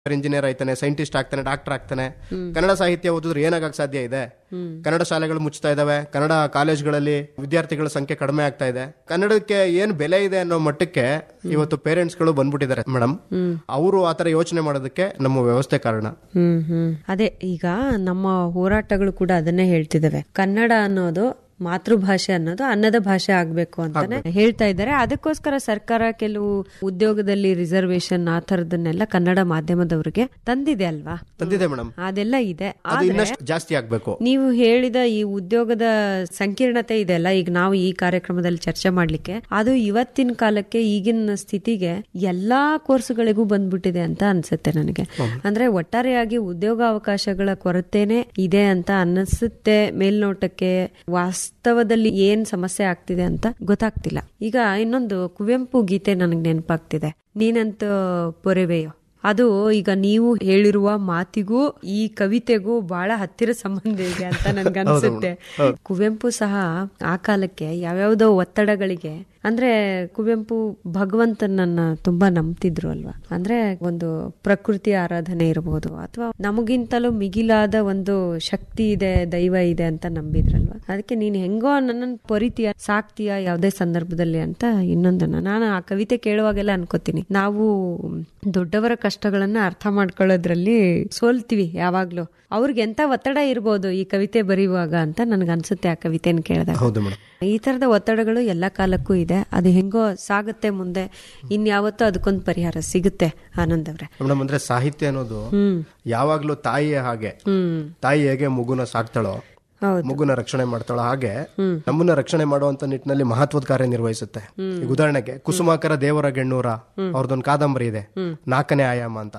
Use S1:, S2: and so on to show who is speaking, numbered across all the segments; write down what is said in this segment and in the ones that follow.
S1: engineer ಆಯ್ತಾನೆ scientist ಆಗ್ತಾನೆ doctor ಆಗ್ತಾನೆ ಕನ್ನಡ ಸಾಹಿತ್ಯ ಓದಿದ್ರೆ ಏನಾಗಕ್ ಸಾಧ್ಯ ಇದೆ ಕನ್ನಡ ಶಾಲೆಗಳು ಮುಚ್ತಾ ಇದಾವೆ ಕನ್ನಡ ಕಾಲೇಜ್ಗಳಲ್ಲಿ ವಿದ್ಯಾರ್ಥಿಗಳ ಸಂಖ್ಯೆ ಕಡಿಮೆ ಆಗ್ತಾ ಇದೆ ಕನ್ನಡಕ್ಕೆ ಏನ್ ಬೆಲೆ ಇದೆ ಅನ್ನೋ ಮಟ್ಟಕ್ಕೆ ಇವತ್ತು ಪೇರೆಂಟ್ಸ್ ಗಳು ಬಂದ್ಬಿಟ್ಟಿದ್ದಾರೆ ಮೇಡಮ್ ಅವರು ಆತರ ಯೋಚನೆ ಮಾಡೋದಕ್ಕೆ ನಮ್ಮ ವ್ಯವಸ್ಥೆ ಕಾರಣ
S2: ಹ್ಮ್ ಹ್ಮ್ ಅದೇ ಈಗ ನಮ್ಮ ಹೋರಾಟಗಳು ಕೂಡ ಅದನ್ನೇ ಹೇಳ್ತಿದಾವೆ ಕನ್ನಡ ಅನ್ನೋದು ಮಾತೃಭಾಷೆ ಅನ್ನೋದು ಅನ್ನದ ಭಾಷೆ ಆಗ್ಬೇಕು ಅಂತಾನೆ ಹೇಳ್ತಾ ಇದ್ದಾರೆ ಅದಕ್ಕೋಸ್ಕರ ಸರ್ಕಾರ ಕೆಲವು ಉದ್ಯೋಗದಲ್ಲಿ ರಿಸರ್ವೇಶನ್ ಆ ತರದನ್ನೆಲ್ಲ ಕನ್ನಡ ಮಾಧ್ಯಮದವ್ರಿಗೆ ತಂದಿದೆ ಅಲ್ವಾ
S1: ತಂದಿದೆ ಮೇಡಮ್
S2: ಅದೆಲ್ಲ ಇದೆ
S1: ಅದು
S2: ಆದ್ರೆ
S1: ಇನ್ನಷ್ಟು ಜಾಸ್ತಿ ಆಗ್ಬೇಕು
S2: ನೀವು ಹೇಳಿದ ಈ ಉದ್ಯೋಗದ ಸಂಕೀರ್ಣತೆ ಇದೆಯಲ್ಲ ಈಗ ನಾವು ಈ ಕಾರ್ಯಕ್ರಮದಲ್ಲಿ ಚರ್ಚೆ ಮಾಡ್ಲಿಕ್ಕೆ ಅದು ಇವತ್ತಿನ ಕಾಲಕ್ಕೆ ಈಗಿನ ಸ್ಥಿತಿಗೆ ಎಲ್ಲಾ ಕೋರ್ಸ್ಗಳಿಗೂ ಬಂದ್ಬಿಟ್ಟಿದೆ ಅಂತ ಅನ್ಸುತ್ತೆ ನನಗೆ ಅಂದ್ರೆ ಒಟ್ಟಾರೆಯಾಗಿ ಉದ್ಯೋಗಾವಕಾಶಗಳ ಕೊರತೆನೆ ಇದೆ ಅಂತ ಅನಿಸುತ್ತೆ ಮೇಲ್ನೋಟಕ್ಕೆ ವಾಸ್ತವದಲ್ಲಿ ಏನ್ ಸಮಸ್ಯೆ ಆಗ್ತಿದೆ ಅಂತ ಗೊತ್ತಾಗ್ತಿಲ್ಲ ಈಗ ಇನ್ನೊಂದು ಕುವೆಂಪು ಗೀತೆ ನನಗೆ ನೆನಪಾಗ್ತಿದೆ ನೀನಂತ ಪೊರೆವೆಯೋ ಅದು ಈಗ ನೀವು ಹೇಳಿರುವ ಮಾತಿಗೂ ಈ ಕವಿತೆಗೂ ಬಹಳ ಹತ್ತಿರ ಸಂಬಂಧ ಇದೆ ಅಂತ ನನ್ಗನ್ಸುತ್ತೆ ಕುವೆಂಪು ಸಹ ಆ ಕಾಲಕ್ಕೆ ಯಾವ್ಯಾವ್ದೋ ಒತ್ತಡಗಳಿಗೆ ಅಂದ್ರೆ ಕುವೆಂಪು ಭಗವಂತನನ್ನ ತುಂಬಾ ನಂಬ್ತಿದ್ರು ಅಲ್ವಾ ಅಂದ್ರೆ ಒಂದು ಪ್ರಕೃತಿ ಆರಾಧನೆ ಇರಬಹುದು ಅಥವಾ ನಮಗಿಂತಲೂ ಮಿಗಿಲಾದ ಒಂದು ಶಕ್ತಿ ಇದೆ ದೈವ ಇದೆ ಅಂತ ನಂಬಿದ್ರಲ್ವಾ ಅದಕ್ಕೆ ನೀನ್ ಹೆಂಗೋ ನನ್ನನ್ನು ಪೊರಿತೀಯ ಸಾಕ್ತೀಯ ಯಾವ್ದೇ ಸಂದರ್ಭದಲ್ಲಿ ಅಂತ ಇನ್ನೊಂದನ್ನ ನಾನು ಆ ಕವಿತೆ ಕೇಳುವಾಗೆಲ್ಲ ಅನ್ಕೋತೀನಿ ನಾವು ದೊಡ್ಡವರ ಕಷ್ಟಗಳನ್ನ ಅರ್ಥ ಮಾಡ್ಕೊಳ್ಳೋದ್ರಲ್ಲಿ ಸೋಲ್ತೀವಿ ಯಾವಾಗ್ಲೂ ಅವ್ರಿಗೆ ಎಂತ ಒತ್ತಡ ಇರ್ಬೋದು ಈ ಕವಿತೆ ಬರೆಯುವಾಗ ಅಂತ ನನ್ಗನ್ಸುತ್ತೆ ಆ ಕವಿತೆನ ಕೇಳಿದಾಗ
S1: ಹೌದು ಮೇಡಮ್
S2: ಈ ತರದ ಒತ್ತಡಗಳು ಎಲ್ಲ ಕಾಲಕ್ಕೂ ಇದೆ ಅದು ಹೆಂಗೋ ಸಾಗುತ್ತೆ ಮುಂದೆ ಇನ್ಯಾವತ್ತೂ ಅದಕ್ಕೊಂದು ಪರಿಹಾರ ಸಿಗುತ್ತೆ ಆನಂದ್ ಅವ್ರೆ
S1: ಮೇಡಮ್ ಅಂದ್ರೆ ಸಾಹಿತ್ಯ ಅನ್ನೋದು ಯಾವಾಗ್ಲೂ ತಾಯಿಯ ಹಾಗೆ ತಾಯಿ ಹೇಗೆ ಮಗುನ ಸಾಕ್ತಾಳೋ
S2: ಹೌದು
S1: ಮಗುನ ರಕ್ಷಣೆ ಮಾಡ್ತಾಳೋ ಹಾಗೆ ನಮ್ಮನ್ನ ರಕ್ಷಣೆ ಮಾಡುವಂತ ನಿಟ್ಟಿನಲ್ಲಿ ಮಹತ್ವದ ಕಾರ್ಯ ನಿರ್ವಹಿಸುತ್ತೆ ಈಗ ಉದಾಹರಣೆಗೆ ಕುಸುಮಾಕರ ದೇವರ ಗೆಣ್ಣೂರ ಅವ್ರದ್ದೊಂದು ಕಾದಂಬರಿ ಇದೆ ನಾಲ್ಕನೇ ಆಯಾಮ ಅಂತ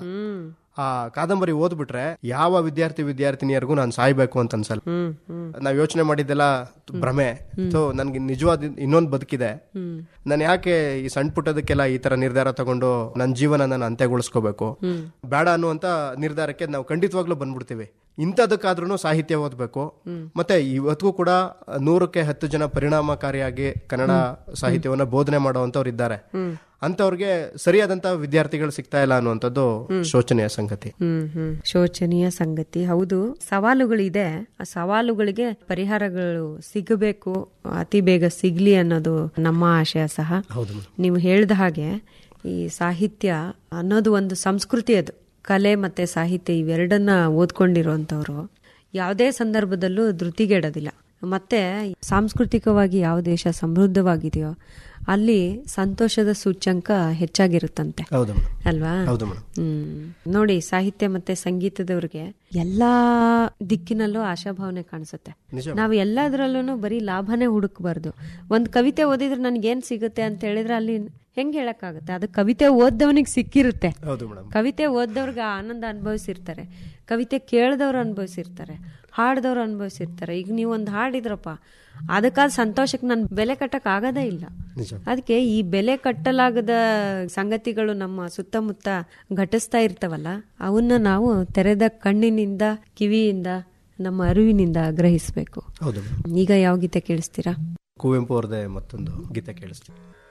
S1: ಆ ಕಾದಂಬರಿ ಓದ್ಬಿಟ್ರೆ ಯಾವ ವಿದ್ಯಾರ್ಥಿ ವಿದ್ಯಾರ್ಥಿನಿಯರಿಗೂ ನಾನು ಸಾಯ್ಬೇಕು ಅಂತ ಅನ್ಸಲ್ಲ ನಾವ್ ಯೋಚನೆ ಮಾಡಿದ್ದೆಲ್ಲ ಭ್ರಮೆ ಸೊ ನನ್ಗೆ ನಿಜವಾದ ಇನ್ನೊಂದು ಬದುಕಿದೆ ನಾನು ಯಾಕೆ ಈ ಸಣ್ಣ ಪುಟ್ಟದಕ್ಕೆಲ್ಲ ಈ ತರ ನಿರ್ಧಾರ ತಗೊಂಡು ನನ್ನ ಜೀವನ ನಾನು ಅಂತ್ಯಗೊಳಿಸ್ಕೋಬೇಕು ಬೇಡ ಅನ್ನುವಂತ ನಿರ್ಧಾರಕ್ಕೆ ನಾವು ಖಂಡಿತವಾಗ್ಲೂ ಬಂದ್ಬಿಡ್ತೀವಿ ಇಂಥದಕ್ಕಾದ್ರೂ ಸಾಹಿತ್ಯ ಓದ್ಬೇಕು ಮತ್ತೆ ಇವತ್ತಿಗೂ ಕೂಡ ನೂರಕ್ಕೆ ಹತ್ತು ಜನ ಪರಿಣಾಮಕಾರಿಯಾಗಿ ಕನ್ನಡ ಸಾಹಿತ್ಯವನ್ನ ಬೋಧನೆ ಮಾಡುವಂತವ್ರು ಇದ್ದಾರೆ ಅಂತವ್ರಿಗೆ ಸರಿಯಾದಂತ ವಿದ್ಯಾರ್ಥಿಗಳು ಸಿಗ್ತಾ ಇಲ್ಲ ಅನ್ನುವಂಥದ್ದು ಶೋಚನೀಯ ಸಂಗತಿ
S2: ಹ್ಮ್ ಹ್ಮ್ ಶೋಚನೀಯ ಸಂಗತಿ ಹೌದು ಸವಾಲುಗಳಿದೆ ಆ ಸವಾಲುಗಳಿಗೆ ಪರಿಹಾರಗಳು ಸಿಗಬೇಕು ಅತಿ ಬೇಗ ಸಿಗ್ಲಿ ಅನ್ನೋದು ನಮ್ಮ ಆಶಯ ಸಹ
S1: ಹೌದು
S2: ನೀವು ಹೇಳ್ದ ಹಾಗೆ ಈ ಸಾಹಿತ್ಯ ಅನ್ನೋದು ಒಂದು ಸಂಸ್ಕೃತಿ ಅದು ಕಲೆ ಮತ್ತೆ ಸಾಹಿತ್ಯ ಇವೆರಡನ್ನ ಓದ್ಕೊಂಡಿರುವಂತವ್ರು ಯಾವುದೇ ಸಂದರ್ಭದಲ್ಲೂ ಧೃತಿಗೆಡೋದಿಲ್ಲ ಮತ್ತೆ ಸಾಂಸ್ಕೃತಿಕವಾಗಿ ಯಾವ ದೇಶ ಸಮೃದ್ಧವಾಗಿದೆಯೋ ಅಲ್ಲಿ ಸಂತೋಷದ ಸೂಚ್ಯಂಕ ಹೆಚ್ಚಾಗಿರುತ್ತಂತೆ
S1: ಹೌದು ಮೇಡಮ್
S2: ಅಲ್ವಾ
S1: ಹೌದು ಮೇಡಮ್
S2: ಹ್ಮ್ ನೋಡಿ ಸಾಹಿತ್ಯ ಮತ್ತೆ ಸಂಗೀತದವ್ರಿಗೆ ಎಲ್ಲಾ ದಿಕ್ಕಿನಲ್ಲೂ ಆಶಾಭಾವನೆ ಕಾಣಿಸುತ್ತೆ
S1: ನಿಜ
S2: ನಾವು ಎಲ್ಲದರಲ್ಲೂ ಬರೀ ಲಾಭನೇ ಹುಡುಕ್ಬಾರ್ದು ಒಂದ್ ಕವಿತೆ ಓದಿದ್ರೆ ನನ್ಗೆ ಏನ್ ಸಿಗುತ್ತೆ ಅಂತ ಹೇಳಿದ್ರೆ ಅಲ್ಲಿ ಹೆಂಗ್ ಹೇಳಕ್ಕಾಗುತ್ತೆ ಅದು ಕವಿತೆ ಓದ್ದವನಿಗೆ ಸಿಕ್ಕಿರುತ್ತೆ
S1: ಹೌದು ಮೇಡಮ್
S2: ಕವಿತೆ ಓದ್ದವ್ರಿಗೆ ಆನಂದ ಅನುಭವಿಸಿರ್ತಾರೆ ಕವಿತೆ ಕೇಳ್ದವ್ರು ಅನುಭವಿಸಿರ್ತಾರೆ ಹಾಡ್ದವ್ರು ಅನುಭವಿಸಿರ್ತಾರೆ ಈಗ ನೀವು ಒಂದು ಹಾಡಿದ್ರಪ್ಪ ಅದಕ್ಕಾದ ಸಂತೋಷಕ್ಕೆ ನನ್ ಬೆಲೆ ಕಟ್ಟಕ್ ಆಗದೇ ಇಲ್ಲ
S1: ನಿಜ
S2: ಅದಕ್ಕೆ ಈ ಬೆಲೆ ಕಟ್ಟಲಾಗದ ಸಂಗತಿಗಳು ನಮ್ಮ ಸುತ್ತಮುತ್ತ ಘಟಿಸ್ತಾ ಇರ್ತವಲ್ಲ ಅವನ್ನ ನಾವು ತೆರೆದ ಕಣ್ಣಿನಿಂದ ಕಿವಿಯಿಂದ ನಮ್ಮ ಅರಿವಿನಿಂದ ಗ್ರಹಿಸ್ಬೇಕು
S1: ಹೌದು ಮೇಡಮ್
S2: ಈಗ ಯಾವ ಗೀತೆ ಕೇಳಿಸ್ತೀರಾ
S1: ಕುವೆಂಪು ಅವ್ರದೇ ಮತ್ತೊಂದು ಗೀತೆ ಕೇಳಿಸ್ತೀವಿ